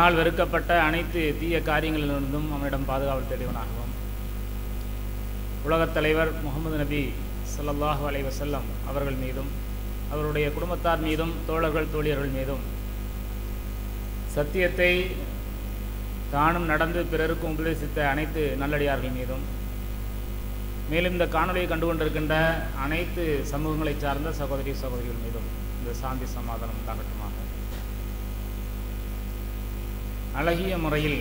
அவனால் வெறுக்கப்பட்ட அனைத்து தீய காரியங்களிலிருந்தும் அவனிடம் பாதுகாவல் தேடியவனாகவும் உலகத் தலைவர் முகமது நபி ஸல்லல்லாஹு அலைஹி வஸல்லம் அவர்கள் மீதும் அவருடைய குடும்பத்தார் மீதும் தோழர்கள் தோழியர்கள் மீதும் சத்தியத்தை தானும் நடந்து பிறருக்கும் உபதேசித்த அனைத்து நல்லடியார்கள் மீதும் மேலும் இந்த காணொலியை கண்டு கொண்டிருக்கின்ற அனைத்து சமூகங்களை சார்ந்த சகோதரி சகோதரிகள் மீதும் இந்த சாந்தி சமாதானம் உண்டாகட்டுமாக அழகிய முறையில்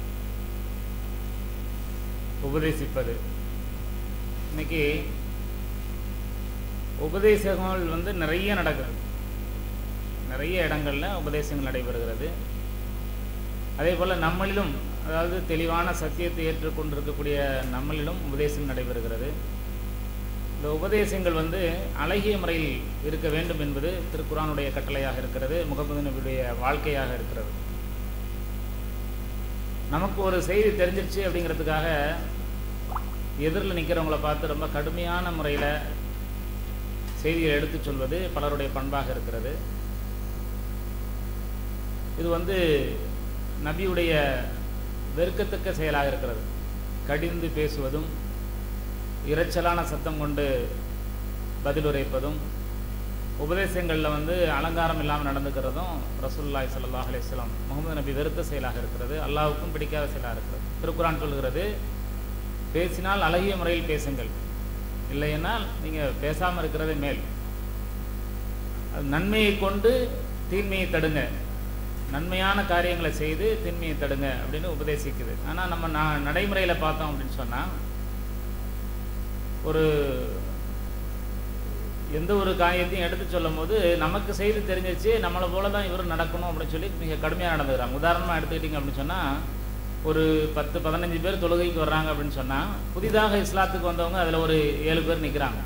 உபதேசிப்பது இன்னைக்கு உபதேசங்கள் வந்து நிறைய நடக்குது நிறைய இடங்களில் உபதேசங்கள் நடைபெறுகிறது அதே போல் நம்மளிலும் அதாவது தெளிவான சத்தியத்தை ஏற்றுக்கொண்டிருக்கக்கூடிய நம்மளிலும் உபதேசம் நடைபெறுகிறது இந்த உபதேசங்கள் வந்து அழகிய முறையில் இருக்க வேண்டும் என்பது திருக்குறானுடைய கட்டளையாக இருக்கிறது முகமது நபியுடைய வாழ்க்கையாக இருக்கிறது நமக்கு ஒரு செய்தி தெரிஞ்சிருச்சு அப்படிங்கிறதுக்காக எதிரில் நிற்கிறவங்கள பார்த்து ரொம்ப கடுமையான முறையில் செய்தியை எடுத்துச் சொல்வது பலருடைய பண்பாக இருக்கிறது இது வந்து நபியுடைய வெறுக்கத்தக்க செயலாக இருக்கிறது கடிந்து பேசுவதும் இரைச்சலான சத்தம் கொண்டு பதிலுரைப்பதும் உபதேசங்களில் வந்து அலங்காரம் இல்லாமல் நடந்துக்கிறதும் ரசூல்லாய் சல்லாஹ் அலிஸ்லாம் முகமது நபி வெறுத்த செயலாக இருக்கிறது அல்லாவுக்கும் பிடிக்காத செயலாக இருக்கிறது திருக்குறான் சொல்கிறது பேசினால் அழகிய முறையில் பேசுங்கள் இல்லையென்றால் நீங்கள் பேசாமல் இருக்கிறதே மேல் அது நன்மையை கொண்டு தீன்மையை தடுங்க நன்மையான காரியங்களை செய்து தீன்மையை தடுங்க அப்படின்னு உபதேசிக்குது ஆனால் நம்ம ந நடைமுறையில் பார்த்தோம் அப்படின்னு சொன்னால் ஒரு எந்த ஒரு காரியத்தையும் எடுத்து சொல்லும் போது நமக்கு செய்து தெரிஞ்சிச்சு நம்மளை போல தான் இவர் நடக்கணும் அப்படின்னு சொல்லி மிக கடுமையாக நடந்துக்கிறாங்க உதாரணமாக எடுத்துக்கிட்டிங்க அப்படின்னு சொன்னால் ஒரு பத்து பதினஞ்சு பேர் தொழுகைக்கு வர்றாங்க அப்படின்னு சொன்னால் புதிதாக இஸ்லாத்துக்கு வந்தவங்க அதில் ஒரு ஏழு பேர் நிற்கிறாங்க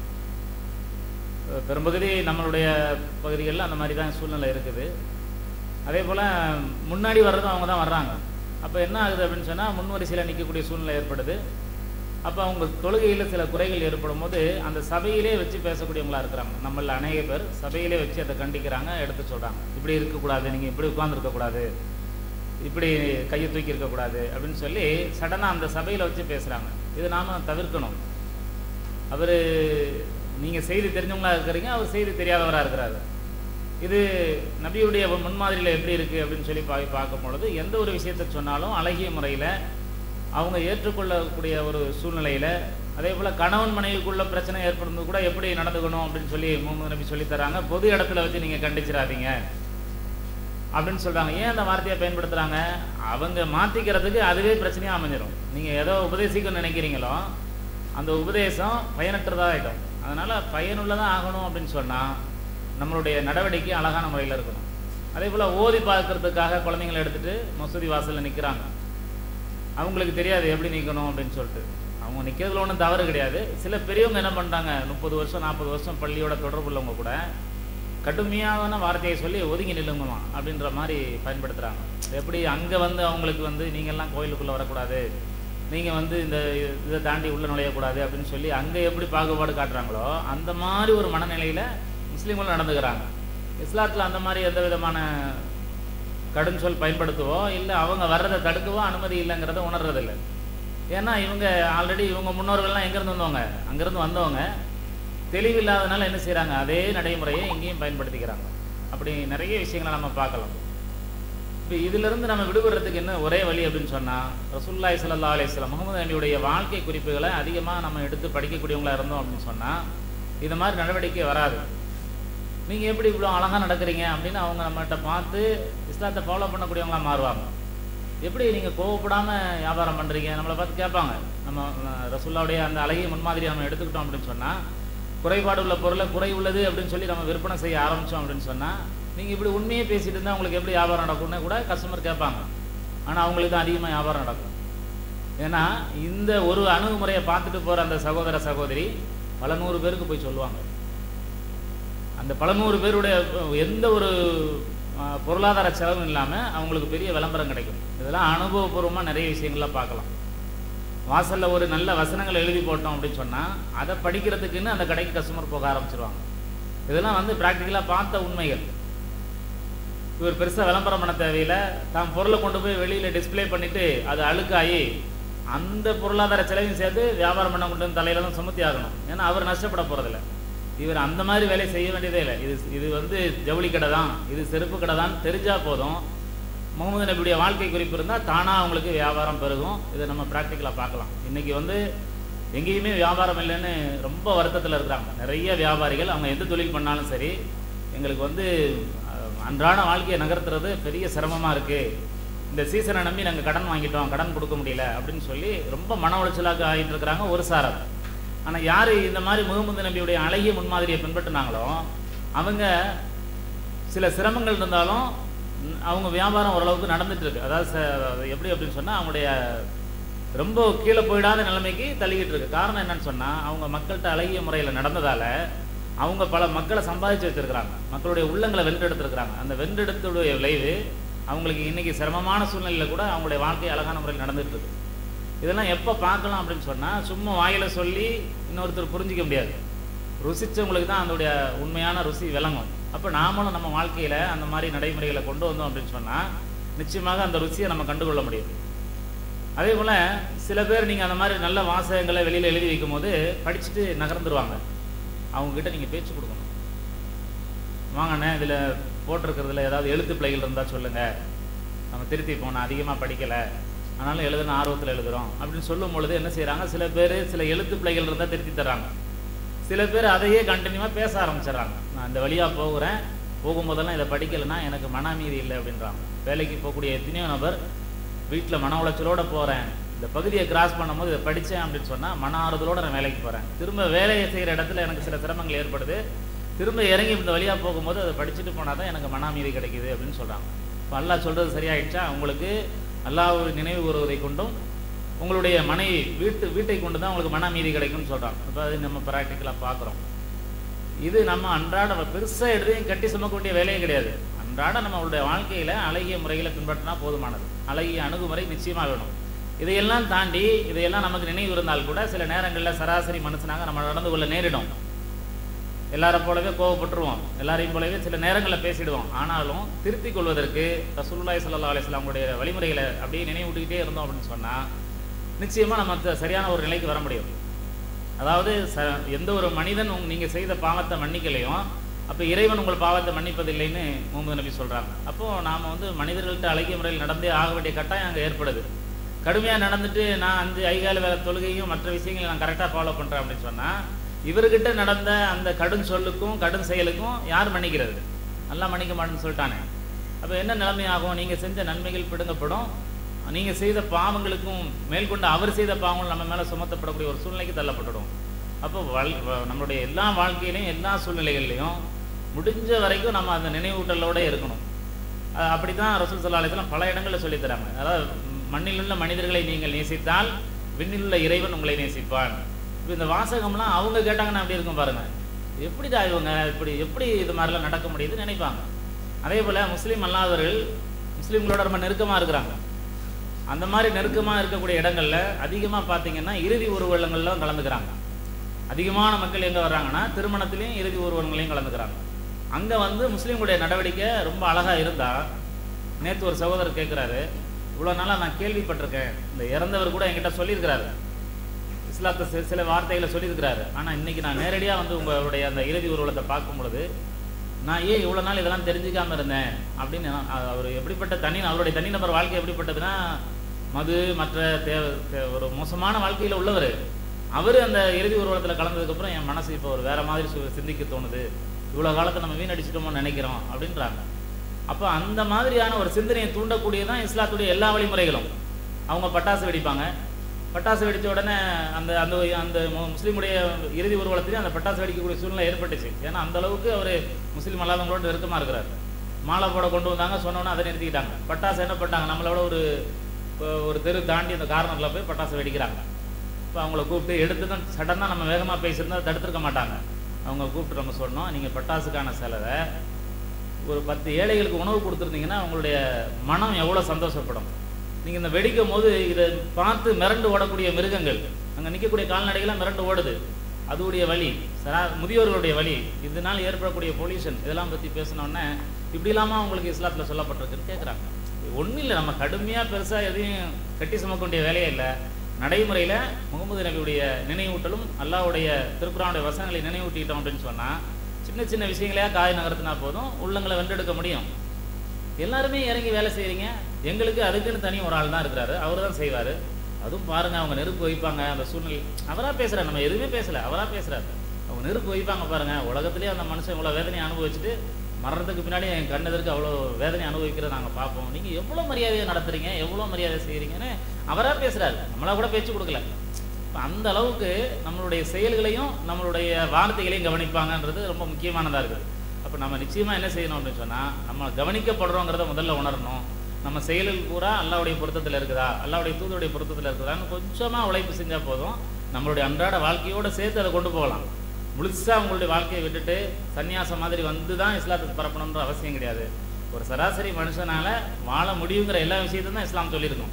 பெரும்பகுதி நம்மளுடைய பகுதிகளில் அந்த மாதிரி தான் சூழ்நிலை இருக்குது அதே போல் முன்னாடி வர்றதும் அவங்க தான் வர்றாங்க அப்போ என்ன ஆகுது அப்படின்னு சொன்னால் முன்வரிசையில் நிற்கக்கூடிய சூழ்நிலை ஏற்படுது அப்போ அவங்க தொழுகையில் சில குறைகள் ஏற்படும் போது அந்த சபையிலே வச்சு பேசக்கூடியவங்களா இருக்கிறாங்க நம்மள அநேக பேர் சபையிலே வச்சு அதை கண்டிக்கிறாங்க எடுத்து சொல்கிறாங்க இப்படி இருக்கக்கூடாது நீங்கள் இப்படி உட்காந்துருக்கக்கூடாது இப்படி கையை தூக்கி இருக்கக்கூடாது அப்படின்னு சொல்லி சடனாக அந்த சபையில் வச்சு பேசுகிறாங்க இது நாம் தவிர்க்கணும் அவர் நீங்கள் செய்தி தெரிஞ்சவங்களா இருக்கிறீங்க அவர் செய்தி தெரியாதவராக இருக்கிறாரு இது நபியுடைய முன்மாதிரியில் எப்படி இருக்குது அப்படின்னு சொல்லி பா பார்க்கும் பொழுது எந்த ஒரு விஷயத்தை சொன்னாலும் அழகிய முறையில் அவங்க ஏற்றுக்கொள்ளக்கூடிய ஒரு சூழ்நிலையில் அதே போல் கணவன் மனைவிக்குள்ள பிரச்சனை ஏற்படுறது கூட எப்படி நடந்துக்கணும் அப்படின்னு சொல்லி முகமது நபி சொல்லித்தராங்க பொது இடத்துல வச்சு நீங்கள் கண்டிச்சிடாதீங்க அப்படின்னு சொல்கிறாங்க ஏன் அந்த வார்த்தையை பயன்படுத்துகிறாங்க அவங்க மாற்றிக்கிறதுக்கு அதுவே பிரச்சனையாக அமைஞ்சிடும் நீங்கள் ஏதோ உபதேசிக்கணும்னு நினைக்கிறீங்களோ அந்த உபதேசம் பயனற்றதாக ஆகிடும் அதனால் பயனுள்ளதாக ஆகணும் அப்படின்னு சொன்னால் நம்மளுடைய நடவடிக்கை அழகான முறையில் இருக்கணும் அதே போல் ஓதி பார்க்கறதுக்காக குழந்தைங்களை எடுத்துகிட்டு மசூதி வாசலில் நிற்கிறாங்க அவங்களுக்கு தெரியாது எப்படி நிற்கணும் அப்படின்னு சொல்லிட்டு அவங்க நிற்கிறதுல ஒன்றும் தவறு கிடையாது சில பெரியவங்க என்ன பண்ணுறாங்க முப்பது வருஷம் நாற்பது வருஷம் பள்ளியோட தொடர்பு உள்ளவங்க கூட கடுமையான வார்த்தையை சொல்லி ஒதுங்கி நில்லுங்கம்மா அப்படின்ற மாதிரி பயன்படுத்துகிறாங்க எப்படி அங்கே வந்து அவங்களுக்கு வந்து நீங்கள்லாம் கோயிலுக்குள்ளே வரக்கூடாது நீங்கள் வந்து இந்த இதை தாண்டி உள்ளே நுழையக்கூடாது அப்படின்னு சொல்லி அங்கே எப்படி பாகுபாடு காட்டுறாங்களோ அந்த மாதிரி ஒரு மனநிலையில் முஸ்லீம்களும் நடந்துக்கிறாங்க இஸ்லாத்தில் அந்த மாதிரி எந்த விதமான கடும் சொல் பயன்படுத்துவோ இல்லை அவங்க வர்றதை தடுக்கவோ அனுமதி இல்லைங்கிறத உணர்றதில்லை ஏன்னா இவங்க ஆல்ரெடி இவங்க முன்னோர்கள்லாம் எங்கேருந்து வந்தவங்க அங்கேருந்து வந்தவங்க தெளிவில்லாதனால என்ன செய்கிறாங்க அதே நடைமுறையை இங்கேயும் பயன்படுத்திக்கிறாங்க அப்படி நிறைய விஷயங்களை நம்ம பார்க்கலாம் இப்போ இதிலிருந்து நம்ம விடுபடுறதுக்கு என்ன ஒரே வழி அப்படின்னு சொன்னால் ரசூல்லாய் சல்லா அலிஸ்லாம் முகமது நபியுடைய வாழ்க்கை குறிப்புகளை அதிகமாக நம்ம எடுத்து படிக்கக்கூடியவங்களா இருந்தோம் அப்படின்னு சொன்னால் இது மாதிரி நடவடிக்கை வராது நீங்கள் எப்படி இவ்வளோ அழகாக நடக்கிறீங்க அப்படின்னு அவங்க நம்மகிட்ட பார்த்து இஸ்லாத்தை ஃபாலோ பண்ணக்கூடியவங்களா மாறுவாங்க எப்படி நீங்கள் கோவப்படாமல் வியாபாரம் பண்ணுறீங்க நம்மளை பார்த்து கேட்பாங்க நம்ம ரசுல்லாவுடைய அந்த அழகிய முன்மாதிரி நம்ம எடுத்துக்கிட்டோம் அப்படின்னு சொன்னால் குறைபாடு உள்ள பொருளை குறை உள்ளது அப்படின்னு சொல்லி நம்ம விற்பனை செய்ய ஆரம்பித்தோம் அப்படின்னு சொன்னால் நீங்கள் இப்படி உண்மையே பேசிட்டு இருந்தால் உங்களுக்கு எப்படி வியாபாரம் நடக்கும்னு கூட கஸ்டமர் கேட்பாங்க ஆனால் அவங்களுக்கு தான் அதிகமாக வியாபாரம் நடக்கும் ஏன்னா இந்த ஒரு அணுகுமுறையை பார்த்துட்டு போகிற அந்த சகோதர சகோதரி பல நூறு பேருக்கு போய் சொல்லுவாங்க அந்த பல நூறு பேருடைய எந்த ஒரு பொருளாதார செலவும் இல்லாமல் அவங்களுக்கு பெரிய விளம்பரம் கிடைக்கும் இதெல்லாம் அனுபவபூர்வமாக நிறைய விஷயங்கள்லாம் பார்க்கலாம் வாசலில் ஒரு நல்ல வசனங்கள் எழுதி போட்டோம் அப்படின்னு சொன்னால் அதை படிக்கிறதுக்குன்னு அந்த கடைக்கு கஸ்டமர் போக ஆரம்பிச்சிருவாங்க இதெல்லாம் வந்து ப்ராக்டிக்கலாக பார்த்த உண்மைகள் இவர் பெருசாக விளம்பரம் பண்ண தேவையில்லை தான் பொருளை கொண்டு போய் வெளியில் டிஸ்ப்ளே பண்ணிட்டு அது அழுக்காகி அந்த பொருளாதார செலவையும் சேர்த்து வியாபாரம் பண்ண கொண்டு வந்து தலையில தான் சுமத்தி ஆகணும் ஏன்னா அவர் நஷ்டப்பட போகிறதில்ல இவர் அந்த மாதிரி வேலையை செய்ய வேண்டியதே இல்லை இது இது வந்து ஜவுளி கடை தான் இது செருப்பு கடை தான் தெரிஞ்சால் போதும் முகமது நபியுடைய வாழ்க்கை குறிப்பு இருந்தால் தானாக அவங்களுக்கு வியாபாரம் பெருகும் இதை நம்ம ப்ராக்டிக்கலாக பார்க்கலாம் இன்றைக்கி வந்து எங்கேயுமே வியாபாரம் இல்லைன்னு ரொம்ப வருத்தத்தில் இருக்கிறாங்க நிறைய வியாபாரிகள் அவங்க எந்த தொழில் பண்ணாலும் சரி எங்களுக்கு வந்து அஹ், அன்றாட வாழ்க்கையை நகர்த்துறது பெரிய சிரமமாக இருக்குது இந்த சீசனை நம்பி நாங்கள் கடன் வாங்கிட்டோம் கடன் கொடுக்க முடியல அப்படின்னு சொல்லி ரொம்ப மன உளைச்சலாக ஆகிட்டு இருக்கிறாங்க ஒரு சாரர் ஆனால் யார் இந்த மாதிரி முகமது நபியுடைய அழகிய முன்மாதிரியை பின்பற்றினாங்களோ அவங்க சில சிரமங்கள் இருந்தாலும் ம், அவங்க வியாபாரம் ஓரளவுக்கு நடந்துட்டு இருக்கு அதாவது ச- எப்படி அப்படின்னு சொன்னால் அவங்களுடைய ரொம்ப கீழே போயிடாத நிலைமைக்கு தள்ளிக்கிட்டு இருக்கு காரணம் என்னன்னு சொன்னால் அவங்க மக்கள்கிட்ட அழகிய முறையில் நடந்ததால அவங்க பல மக்களை சம்பாதிச்சு வச்சிருக்கிறாங்க மக்களுடைய உள்ளங்களை வென்றெடுத்திருக்கிறாங்க அந்த வென்றெடுத்துடைய விளைவு அவங்களுக்கு இன்னைக்கு சிரமமான சூழ்நிலையில் கூட அவங்களுடைய வாழ்க்கை அழகான முறையில் நடந்துட்டு இருக்கு இதெல்லாம் எப்போ பார்க்கலாம் அப்படின்னு சொன்னால் சும்மா வாயில சொல்லி இன்னொருத்தர் புரிஞ்சிக்க முடியாது ருசிச்சவங்களுக்கு தான் அதோடைய உண்மையான ருசி விளங்கும் அப்போ நாமளும் நம்ம வாழ்க்கையில் அந்த மாதிரி நடைமுறைகளை கொண்டு வந்தோம் அப்படின்னு சொன்னால் நிச்சயமாக அந்த ருசியை நம்ம கண்டுகொள்ள முடியும் அதே போல் சில பேர் நீங்கள் அந்த மாதிரி நல்ல வாசகங்களை வெளியில் எழுதி வைக்கும் போது படிச்சுட்டு நகர்ந்துருவாங்க அவங்கக்கிட்ட நீங்கள் பேச்சு கொடுக்கணும் வாங்கண்ணே இதில் போட்டிருக்கிறதுல ஏதாவது எழுத்து பிழைகள் இருந்தால் சொல்லுங்கள் நம்ம திருத்தி போனோம் அதிகமாக படிக்கலை ஆனாலும் எழுதுன ஆர்வத்தில் எழுதுகிறோம் அப்படின்னு சொல்லும் பொழுது என்ன செய்கிறாங்க சில பேர் சில எழுத்து பிழைகள் இருந்தால் திருத்தி தர்றாங்க சில பேர் அதையே கண்டினியூவாக பேச ஆரம்பிச்சிடுறாங்க நான் இந்த வழியாக போகிறேன் போகும்போதெல்லாம் இதை படிக்கலைன்னா எனக்கு மன அமைதி இல்லை அப்படின்றாங்க வேலைக்கு போகக்கூடிய எத்தனையோ நபர் வீட்டில் மன உளைச்சலோட போகிறேன் இந்த பகுதியை கிராஸ் பண்ணும்போது இதை படித்தேன் அப்படின்னு சொன்னால் மன ஆறுதலோட நான் வேலைக்கு போகிறேன் திரும்ப வேலையை செய்கிற இடத்துல எனக்கு சில சிரமங்கள் ஏற்படுது திரும்ப இறங்கி இந்த வழியாக போகும்போது அதை படிச்சுட்டு போனால் தான் எனக்கு மன அமைதி கிடைக்குது அப்படின்னு சொல்கிறாங்க இப்போ அல்லாஹ் சொல்கிறது சரியாயிடுச்சா உங்களுக்கு அல்லாஹ் நினைவு கூறுவதை கொண்டும் உங்களுடைய மனைவி வீட்டு வீட்டை கொண்டு தான் உங்களுக்கு மன அமைதி கிடைக்கும்னு சொல்கிறாங்க இப்போ அது நம்ம ப்ராக்டிக்கலாக பார்க்குறோம் இது நம்ம அன்றாட பெருசாக எடுத்து கட்டி சுமக்க வேண்டிய வேலையே கிடையாது அன்றாட நம்மளுடைய வாழ்க்கையில் அழகிய முறைகளை பின்பற்றினா போதுமானது அழகிய அணுகுமுறை நிச்சயமாக வேணும் இதையெல்லாம் தாண்டி இதையெல்லாம் நமக்கு நினைவு இருந்தால் கூட சில நேரங்களில் சராசரி மனுஷனாக நம்ம நடந்து கொள்ள நேரிடும் எல்லாரை போலவே கோவப்பட்டுருவோம் எல்லாரையும் போலவே சில நேரங்களில் பேசிடுவோம் ஆனாலும் திருத்திக் கொள்வதற்கு ரசூலுல்லாஹி ஸல்லல்லாஹு அலைஹி வஸல்லம் உடைய வழிமுறைகளை அப்படியே நினைவூட்டிக்கிட்டே இருந்தோம் அப்படின்னு சொன்னால் நிச்சயமாக நம்ம த- சரியான ஒரு நிலைக்கு வர முடியும் அதாவது ச எந்த ஒரு மனிதன் உங்க நீங்கள் செய்த பாவத்தை மன்னிக்கலையும் அப்போ இறைவன் உங்கள் பாவத்தை மன்னிப்பதில்லைன்னு முகமது நபி சொல்கிறாங்க அப்போது நாம் வந்து மனிதர்கள்ட்ட அழகிய முறையில் நடந்தே ஆக வேண்டிய கட்டாயம் அங்கே ஏற்படுது கடுமையாக நடந்துட்டு நான் அஞ்சு ஐகால வேலை தொழுகையும் மற்ற விஷயங்களை நான் கரெக்டாக ஃபாலோ பண்ணுறேன் அப்படின்னு சொன்னால் இவர்கிட்ட நடந்த அந்த கடும் சொல்லுக்கும் கடும் செயலுக்கும் யார் மன்னிக்கிறது நல்லா மன்னிக்க மாட்டேன்னு சொல்லிட்டானே அப்போ என்ன நிலைமை ஆகும் நீங்கள் செஞ்ச நன்மைகள் பிடுங்கப்படும் நீங்கள் செய்த பாவங்களுக்கும் மேற்கொண்டு அவர் செய்த பாவங்கள் நம்ம மேலே சுமத்தப்படக்கூடிய ஒரு சூழ்நிலைக்கு தள்ளப்பட்டுடும் அப்போ வாழ் வ- நம்மளுடைய எல்லா வாழ்க்கையிலையும் எல்லா சூழ்நிலைகள்லையும் முடிஞ்ச வரைக்கும் நம்ம அந்த நினைவூட்டலோட இருக்கணும் அஹ் அப்படித்தான் ரசூல் சல்லா அலிஸ்லாம் பல இடங்களில் சொல்லித் தராங்க அதாவது மண்ணிலுள்ள மனிதர்களை நீங்கள் நேசித்தால் விண்ணிலுள்ள இறைவன் உங்களை நேசிப்பான் இப்போ இந்த வாசகம்லாம் அவங்க கேட்டாங்கன்னா அப்படி இருக்கும் பாருங்க எப்படிடா இவங்க இப்படி எப்படி இது மாதிரிலாம் நடக்க முடியுதுன்னு நினைப்பாங்க அதே போல் முஸ்லீம் அல்லாதவர்கள் முஸ்லீம்களோட ரொம்ப நெருக்கமாக இருக்கிறாங்க அந்த மாதிரி நெருக்கமாக இருக்கக்கூடிய இடங்கள்ல அதிகமாக பார்த்தீங்கன்னா இறுதி ஊர்வலங்கள்லாம் கலந்துக்கிறாங்க அதிகமான மக்கள் எங்கே வர்றாங்கன்னா திருமணத்திலையும் இறுதி ஊர்வலங்களையும் கலந்துக்கிறாங்க அங்கே வந்து முஸ்லீம்களுடைய நடவடிக்கை ரொம்ப அழகாக இருந்தால் நேற்று ஒரு சகோதரர் கேட்குறாரு இவ்வளோ நாளாக நான் கேள்விப்பட்டிருக்கேன் இந்த இறந்தவர் கூட என்கிட்ட சொல்லியிருக்கிறாரு இஸ்லாத்தை சில- சில வார்த்தைகளை சொல்லியிருக்கிறாரு ஆனால் இன்னைக்கு நான் நேரடியாக வந்து உங்களுடைய அந்த இறுதி ஊர்வலத்தை பார்க்கும் பொழுது நான் ஏன் இவ்வளோ நாள் இதெல்லாம் தெரிஞ்சுக்காம இருந்தேன் அப்படின்னு நான் அ- அவர் எப்படிப்பட்ட தனி அவருடைய தனிநபர் வாழ்க்கை எப்படிப்பட்டதுன்னா மது மற்ற தேவ தே- ஒரு மோசமான வாழ்க்கையில் உள்ளவர் அவர் அந்த இறுதி ஊர்வலத்தில் கலந்ததுக்கப்புறம் என் மனசு இப்போ ஒரு வேற மாதிரி சு- சிந்திக்க தோணுது இவ்வளோ காலத்தை நம்ம வீணடிச்சிட்டோமோன்னு நினைக்கிறோம் அப்படின்றாங்க அப்போ அந்த மாதிரியான ஒரு சிந்தனையை தூண்டக்கூடியதான் இஸ்லாத்துடைய எல்லா வழிமுறைகளும் அவங்க பட்டாசு வெடிப்பாங்க பட்டாசு வெடித்த உடனே அந்த அந்த அந்த மு- முஸ்லீமுடைய இறுதி ஊர்வலத்திலே அந்த பட்டாசு வெடிக்கக்கூடிய சூழ்நிலை ஏற்பட்டுச்சு ஏன்னா அந்த அளவுக்கு அவர் முஸ்லீம் அல்லாதவங்களோட நெருக்கமாக இருக்கிறார் மாலை போட கொண்டு வந்தாங்க சொன்னோன்னே அதை நிறுத்திக்கிட்டாங்க பட்டாசு என்ன பண்ணாங்க நம்மளோட ஒரு ஒரு தெரு தாண்டி அந்த கார்னரில் போய் பட்டாசு வெடிக்கிறாங்க இப்போ அவங்கள கூப்பிட்டு எடுத்ததும் சடனாக நம்ம வேகமாக பேசியிருந்தா தடுத்துருக்க மாட்டாங்க அவங்க கூப்பிட்டு நம்ம சொன்னோம் நீங்கள் பட்டாசுக்கான செலவை ஒரு பத்து ஏழைகளுக்கு உணவு கொடுத்துருந்தீங்கன்னா உங்களுடைய மனம் எவ்வளோ சந்தோஷப்படும் நீங்கள் இந்த வெடிக்கும் போது இதை பார்த்து மிரண்டு ஓடக்கூடிய மிருகங்கள் அங்கே நிற்கக்கூடிய கால்நடைகள்லாம் மிரண்டு ஓடுது அதுடைய வழி சரா முதியோர்களுடைய வழி இதனால் ஏற்படக்கூடிய பொல்யூஷன் இதெல்லாம் பற்றி பேசினோடனே இப்படி இல்லாமல் உங்களுக்கு இஸ்லாத்தில் சொல்லப்பட்டிருக்குன்னு கேட்குறாங்க ஒன்றும் இல்லை நம்ம கடுமையாக பெருசாக எதையும் கட்டி சுமக்க வேண்டிய வேலையே இல்லை நடைமுறையில் முகமது நபியுடைய நினைவூட்டலும் அல்லாவுடைய திருக்குறானுடைய வசனங்களை நினைவூட்டிக்கிட்டோம் அப்படின்னு சொன்னால் சின்ன சின்ன விஷயங்களையா காய் நகர்த்தினா போதும் உள்ளங்களை வென்றெடுக்க முடியும் எல்லாருமே இறங்கி வேலை செய்கிறீங்க எங்களுக்கு அதுக்குன்னு தனி ஒரு ஆள் தான் இருக்கிறாரு அவர் தான் செய்வார் அதுவும் பாருங்க அவங்க நெருப்பு வைப்பாங்க அந்த சூழ்நிலை அவராக பேசுகிறார் நம்ம எதுவுமே பேசலை அவராக பேசுகிறாரு அவங்க நெருப்பு வைப்பாங்க பாருங்க உலகத்திலேயே அந்த மனுஷன் இவ்வளோ வேதனையை அனுபவிச்சுட்டு மரணத்துக்கு பின்னாடி என் கண்ணதற்கு அவ்வளோ வேதனை அனுபவிக்கிறத நாங்கள் பார்ப்போம் நீங்கள் எவ்வளோ மரியாதையை நடத்துறீங்க எவ்வளோ மரியாதை செய்கிறீங்கன்னு அவராக பேசுகிறாரு நம்மளா கூட பேச்சு கொடுக்கல இப்ப அந்த அளவுக்கு நம்மளுடைய செயல்களையும் நம்மளுடைய வார்த்தைகளையும் கவனிப்பாங்கன்றது ரொம்ப முக்கியமானதாக இருக்குது அப்போ நம்ம நிச்சயமாக என்ன செய்யணும் அப்படின்னு சொன்னால் நம்ம கவனிக்கப்படுறோங்கிறத முதல்ல உணரணும் நம்ம செயலில் பூரா அல்லாவுடைய பொருத்தத்தில் இருக்குதா அல்லாவுடைய தூதருடைய பொருத்தத்தில் இருக்குதான்னு கொஞ்சமாக உழைப்பு செஞ்சால் போதும் நம்மளுடைய அன்றாட வாழ்க்கையோடு சேர்த்து அதை கொண்டு போகலாம் முழுசாக உங்களுடைய வாழ்க்கையை விட்டுட்டு சன்னியாசம் மாதிரி வந்து தான் இஸ்லாத்துக்கு பரப்பணுன்ற அவசியம் கிடையாது ஒரு சராசரி மனுஷனால வாழ முடியுங்கிற எல்லா விஷயத்தையும் தான் இஸ்லாம் சொல்லியிருக்கோம்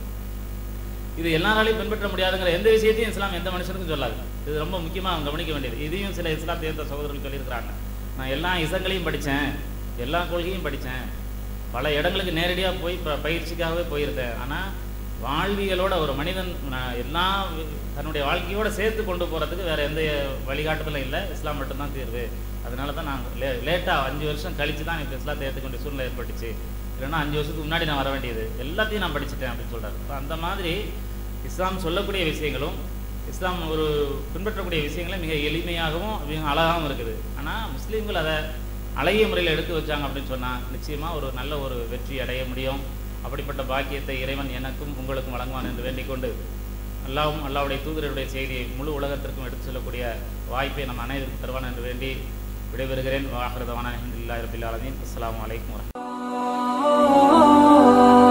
இது எல்லாராலையும் பின்பற்ற முடியாதுங்கிற எந்த விஷயத்தையும் இஸ்லாம் எந்த மனுஷனுக்கும் சொல்லாது இது ரொம்ப முக்கியமாக கவனிக்க வேண்டியது இதையும் சில இஸ்லாம் தேர்ந்த சகோதரர்கள் சொல்லியிருக்கிறாங்க நான் எல்லா இசங்களையும் படித்தேன் எல்லா கொள்கையும் படித்தேன் பல இடங்களுக்கு நேரடியாக போய் ப பயிற்சிக்காகவே போயிருந்தேன் ஆனால் வாழ்வியலோட ஒரு மனிதன் நான் எல்லா வி- தன்னுடைய வாழ்க்கையோட சேர்த்து கொண்டு போகிறதுக்கு வேற எந்த வழிகாட்டுதலும் இல்லை இஸ்லாம் மட்டும்தான் தீர்வு அதனால தான் நான் லே லேட்டாக அஞ்சு வருஷம் கழிச்சு தான் எனக்கு இஸ்லாத்தை ஏற்றுக்கொண்ட சூழ்நிலை ஏற்பட்டுச்சு இல்லைன்னா அஞ்சு வருஷத்துக்கு முன்னாடி நான் வர வேண்டியது எல்லாத்தையும் நான் படிச்சுட்டேன் அப்படின்னு சொல்கிறார் இப்போ அந்த மாதிரி இஸ்லாம் சொல்லக்கூடிய விஷயங்களும் இஸ்லாம் ஒரு பின்பற்றக்கூடிய விஷயங்களும் மிக எளிமையாகவும் மிக அழகாகவும் இருக்குது ஆனால் முஸ்லீம்கள் அதை அழகிய முறையில் எடுத்து வச்சாங்க அப்படின்னு சொன்னால் நிச்சயமாக ஒரு நல்ல ஒரு வெற்றி அடைய முடியும் அப்படிப்பட்ட பாக்கியத்தை இறைவன் எனக்கும் உங்களுக்கும் வழங்குவான் என்று வேண்டிக் கொண்டு அல்லாவும் அல்லாவுடைய தூதருடைய செய்தியை முழு உலகத்திற்கும் எடுத்து சொல்லக்கூடிய வாய்ப்பை நம் அனைவருக்கும் தருவான் என்று வேண்டி விடைபெறுகிறேன் வாஹிரதவான இல்லா ரபில் ஆலமீன் அஸ்ஸலாமு அலைக்கும் வரஹ்மத்துல்லாஹி